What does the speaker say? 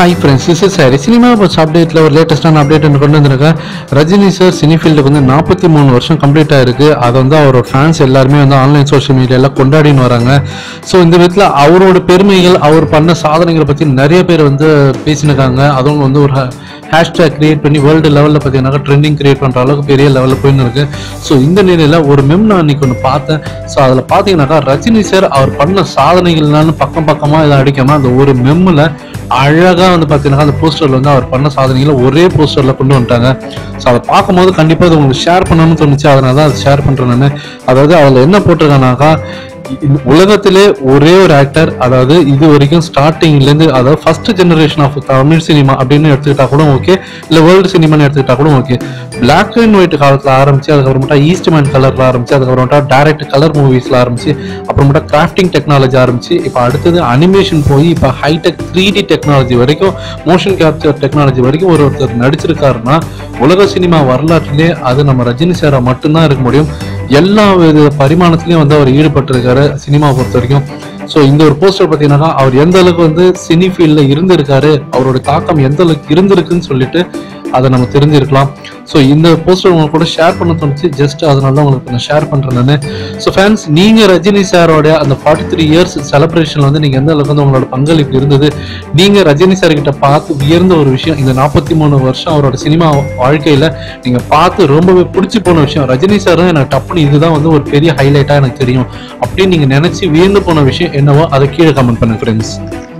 hi friends is சாரி cinema buzz அப்டேட்டில் ஒரு லேட்டஸ்டான அப்டேட் ஒன்று கொண்டு வந்திருக்கேன் ரஜினி சார் சினி ஃபீல்டுக்கு வந்து நாற்பத்தி மூணு வருஷம் கம்ப்ளீட் ஆயிருக்கு அதை வந்து அவரோட ஃபேன்ஸ் எல்லாருமே வந்து ஆன்லைன் சோஷியல் மீடியாவில் கொண்டாடின்னு வராங்க ஸோ இந்த விதத்தில் அவரோட பெருமைகள் அவர் பண்ண சாதனைகளை பற்றி நிறைய பேர் வந்து பேசினிருக்காங்க அதுவும் வந்து ஒரு ஹேஷ்டேக் கிரியேட் பண்ணி வேர்ல்டு லெவலில் பார்த்தீங்கன்னாக்கா ட்ரெண்டிங் கிரியேட் பண்ணுற அளவுக்கு பெரிய லெவலில் போயின்னு இருக்கு ஸோ இந்த நிலையில் ஒரு மெம் நான் அன்னைக்கு ஒன்று பார்த்தேன் ஸோ அதில் பார்த்தீங்கன்னாக்கா ரஜினி சார் அவர் பண்ண சாதனைகள்னாலும் பக்கம் பக்கமாக இதை அடிக்காமல் அந்த ஒரு மெம்மில் அழகாக வந்து பார்த்தீங்கன்னா அந்த போஸ்டரில் வந்து அவர் பண்ண சாதனைகளை ஒரே போஸ்டரில் கொண்டு வந்துட்டாங்க ஸோ அதை பார்க்கும்போது கண்டிப்பாக அது உங்களுக்கு ஷேர் பண்ணணும்னு தோணுச்சு அதனால தான் அதை ஷேர் பண்ணுறேன் நான் அதாவது அதில் என்ன போட்டிருக்கானாக்கா இந்த உலகத்திலே ஒரே ஒரு ஆக்டர் அதாவது இது வரைக்கும் ஸ்டார்டிங்லேருந்து அதாவது first generation of Tamil cinema அப்படின்னு எடுத்துக்கிட்டா கூட ஓகே இல்லை வேர்ல்டு சினிமான்னு எடுத்துக்கிட்டா கூட ஓகே பிளாக் அண்ட் ஒயிட் காலத்தில் ஆரம்பிச்சு அதுக்கப்புறமேட்டா ஈஸ்ட் மேன் கலரில் ஆரம்பிச்சு அதுக்கப்புறமேட்டா டைரக்ட் கலர் மூவிஸில் ஆரம்பிச்சு அப்புறமேட்டா கிராஃப்டிங் டெக்னாலஜி ஆரம்பிச்சு இப்போ அடுத்தது அனிமேஷன் போய் இப்போ ஹைடெக் த்ரீ டி டெக்னாலஜி வரைக்கும் மோஷன் கேப்சர் டெக்னாலஜி வரைக்கும் ஒரு ஒருத்தர் நடிச்சிருக்காருன்னா உலக சினிமா வரலாற்றிலே அது நம்ம ரஜினி சாரா மட்டும்தான் இருக்க முடியும் எல்லா வித பரிமாணத்திலையும் வந்து அவர் ஈடுபட்டிருக்காரு சினிமா பொறுத்த வரைக்கும் ஸோ இந்த ஒரு போஸ்டர் பார்த்தீங்கன்னா அவர் எந்த அளவுக்கு வந்து சினி ஃபீல்டில் இருந்திருக்காரு அவரோட தாக்கம் எந்த அளவுக்கு இருந்திருக்குன்னு சொல்லிட்டு அதை நம்ம தெரிஞ்சிருக்கலாம் ஸோ இந்த போஸ்டர் உங்களுக்கு கூட ஷேர் பண்ண தோணுச்சு ஜஸ்ட் அதனால தான் உங்களுக்கு நான் ஷேர் பண்ணுறேன் நான் ஸோ ஃபேன்ஸ் நீங்கள் ரஜினி சாரோட அந்த ஃபார்ட்டி த்ரீ இயர்ஸ் செலிப்ரேஷன் வந்து நீங்கள் எந்த அளவுக்கு வந்து உங்களோட பங்களிப்பு இருந்தது நீங்கள் ரஜினி சார் கிட்ட பார்த்து உயர்ந்த ஒரு விஷயம் இந்த நாற்பத்தி மூணு வருஷம் அவரோட சினிமா வாழ்க்கையில் நீங்கள் பார்த்து ரொம்பவே பிடிச்சி போன விஷயம் ரஜினி சார் எனக்கு டப்புனு இதுதான் வந்து ஒரு பெரிய ஹைலைட்டாக எனக்கு தெரியும் அப்படின்னு நீங்கள் நினச்சி வியந்து போன விஷயம் என்னவோ அதை கீழே கமெண்ட் பண்ணுங்க ஃப்ரெண்ட்ஸ்